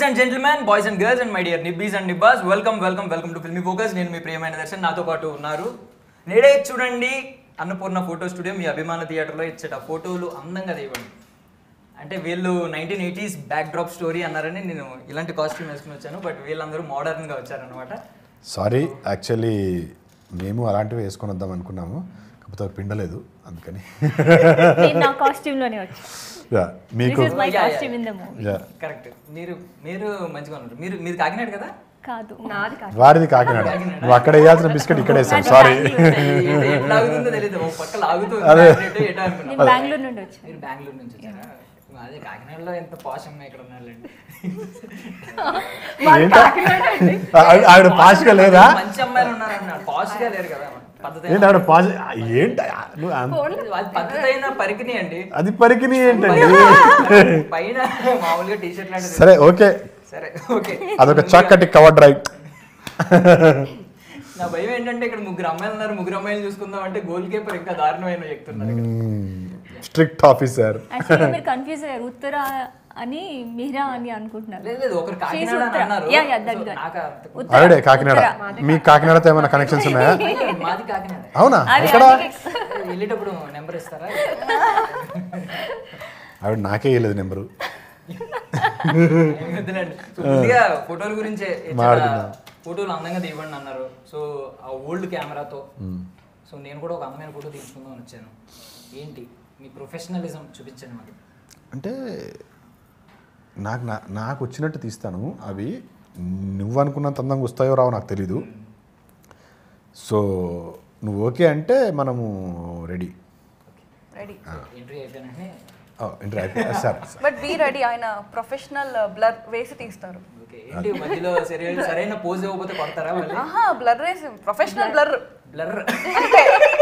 Ladies and gentlemen boys and girls and my dear nibbies and nibbas welcome welcome welcome to Filmy Focus నేను మీ ప్రియమైన దర్శన్ నాతో పాటు ఉన్నారు నేడే చూడండి అన్నపూర్ణ ఫోటో స్టూడియో మీ అభిమాన థియేటర్లో ఇచ్చేట ఫోటోలు అందంగా తీయండి అంటే వీళ్ళు nineteen eighties backdrop story అన్నారని నేను ఇలాంటి కాస్ట్యూమ్ వేసుకుని వచ్చాను బట్ వీళ్ళందరూ మోడర్న్గా వచ్చారనమాట సారీ యాక్చువల్లీ మేము అలాంటివి వేసుకొని వద్దాం అనుకున్నాము కాకపోతే అవి పిండలేదు అందుకని నేను నా కాస్ట్యూమ్ లోనే వచ్చా యా మీకు this is my Yeah, yeah. Costume in the movie yeah correct మీరు మీరు మంచిగా ఉన్నారు మీరు మీరు కాకినాడు కదా కాదు నాది కాదు వారిది కాకినాడ నువ్వు అక్కడ వేయాల్సిన బిస్కెట్ ఇక్కడ వేసాం సారీ ఎటు లాగుతుందో తెలియదు ఓ పక్క లాగుతుంది అదే. ఎటు ఎటు అనుకున్నా నేను బెంగళూరు నుండి వచ్చాను మీరు బెంగళూరు నుంచి వచ్చారా అదే కాకినాడలో ఎంత పాష్ అమ్మాయి ఇక్కడ ఉన్నాళ్ళండి ఆవిడ- ఆవిడ పాష్గా లేదా మంచి అమ్మాయిలు ఉన్నారు అన్నాడు పాష్ గా లేరు కదా పద్ధతి ఏంటి ఆవిడ పాష్ ఏంటి నువ్వు అంత- అది పద్ధతి అయిన పరికిని అండి అది పరికిని ఏంటండి పైన మామూలుగా టీ షర్ట్ లాంటిది సరే ఓకే సరే ఓకే అదొక చక్కటి కవర్ డ్రైవ్ నా భయం ఏంటంటే ఇక్కడ ముగ్గురు అమ్మాయిలు ఉన్నారు ముగ్గురు అమ్మాయిలు చూసుకుందాం అంటే గోల్ కీపర్ ఇంకా దారుణమైన చెప్తున్నారు ఇక్కడ. స్ట్రిక్ట్ ఆఫీసర్ యాక్చువల్లీ మీరు కన్ఫ్యూజ్ అయ్యారు ఉత్తర అని మీరా అని అనుకుంటున్నారు లేదు లేదు ఒకరు She's కాకినాడ అని ఉత్తర. అన్నారు Yeah, yeah, that So, girl. నాకు అంత- ఉత్తర. ఆవిడే కాకినాడ ఉత్తర. మీ కాకినాడతో ఏమైనా కనెక్షన్స్ ఉన్నాయా మాది కాకినాడ అవునా అది ఎక్కడ అందుకే- వెళ్ళేటప్పుడు నెంబర్ ఇస్తారా ఆవిడ నాకే ఇవ్వలేదు నెంబరు వద్దులేండి. So, ముందుగా ఫోటోల గురించే చాలా మాట్లాడుకుందాం. ఫోటోలు అందంగా తీయబండి అన్నారు సో ఆ ఓల్డ్ కెమెరాతో సో నేను కూడా ఒక అందమైన ఫోటో తీసుకుందాం అని వచ్చాను ఏంటి మీ ప్రొఫెషనలిజం చూపించండి మాకు అంటే నాకు నా- నాకు వచ్చినట్టు తీస్తాను అవి నువ్వు అనుకున్నంత అందంగా వస్తాయో రావో నాకు తెలీదు సో నువ్వు ఓకే అంటే మనము రెడీ రెడీ ఎంట్రీ అయిపోయినట్టే ఇంటర్ అయిపోయి సార్ బట్ బీ రెడీ ఆయన ప్రొఫెషనల్ బ్లర్ వేసి తీస్తారు ఓకే ఏంటి మధ్యలో సరైన సరైన పోజ్ ఇవ్వకపోతే కొడతారా మళ్ళీ ఆహా బ్లర్ వేసి ప్రొఫెషనల్ బ్లర్ బ్లర్